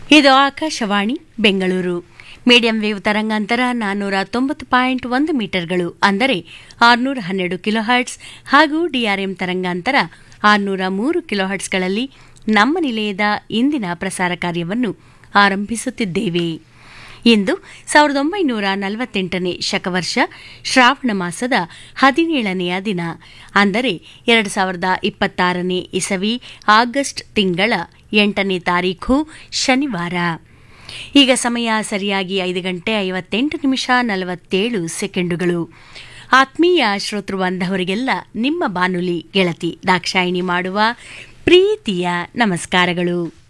ಇದು Akashvani Bengaluru medium wave ತರಂಗಾಂತರ ನಾನ್ನೂರ ತೊಂಬತ್ತು ಪಾಯಿಂಟ್ ಒಂದು ಮೀಟರ್ಗಳು ಅಂದರೆ ಆರುನೂರ ಹನ್ನೆರಡು ಕಿಲೋಹರ್ಟ್ಸ್ ಹಾಗೂ ಡಿಆರ್ಎಂ ತರಂಗಾಂತರ ಆರುನೂರ ಮೂರು ಕಿಲೋಹರ್ಟ್ಸ್ಗಳಲ್ಲಿ ನಮ್ಮ ನಿಲಯದ ಇಂದಿನ ಪ್ರಸಾರ ಕಾರ್ಯವನ್ನು ಆರಂಭಿಸುತ್ತಿದ್ದೇವೆ ಇಂದು ಸಾವಿರದ ಒಂಬೈನೂರ ನಲವತ್ತೆಂಟನೇ ಶಕವರ್ಷ ಶ್ರಾವಣ ಮಾಸದ ಹದಿನೇಳನೆಯ ದಿನ ಅಂದರೆ ಎರಡು ಸಾವಿರದ ಇಪ್ಪತ್ತಾರನೇ ಇಸವಿ ಆಗಸ್ಟ್ ತಿಂಗಳ ಎಂಟನೇ ತಾರೀಖು ಶನಿವಾರ ಈಗ ಸಮಯ ಸರಿಯಾಗಿ ಐದು ಗಂಟೆ ಐವತ್ತೆಂಟು ನಿಮಿಷ ನಲವತ್ತೇಳು ಸೆಕೆಂಡುಗಳು ಆತ್ಮೀಯ ಶ್ರೋತೃ ಬಾಂಧವರಿಗೆಲ್ಲ ನಿಮ್ಮ ಬಾನುಲಿ ಗೆಳತಿ ದಾಕ್ಷಾಯಿಣಿ ಮಾಡುವ ಪ್ರೀತಿಯ ನಮಸ್ಕಾರಗಳು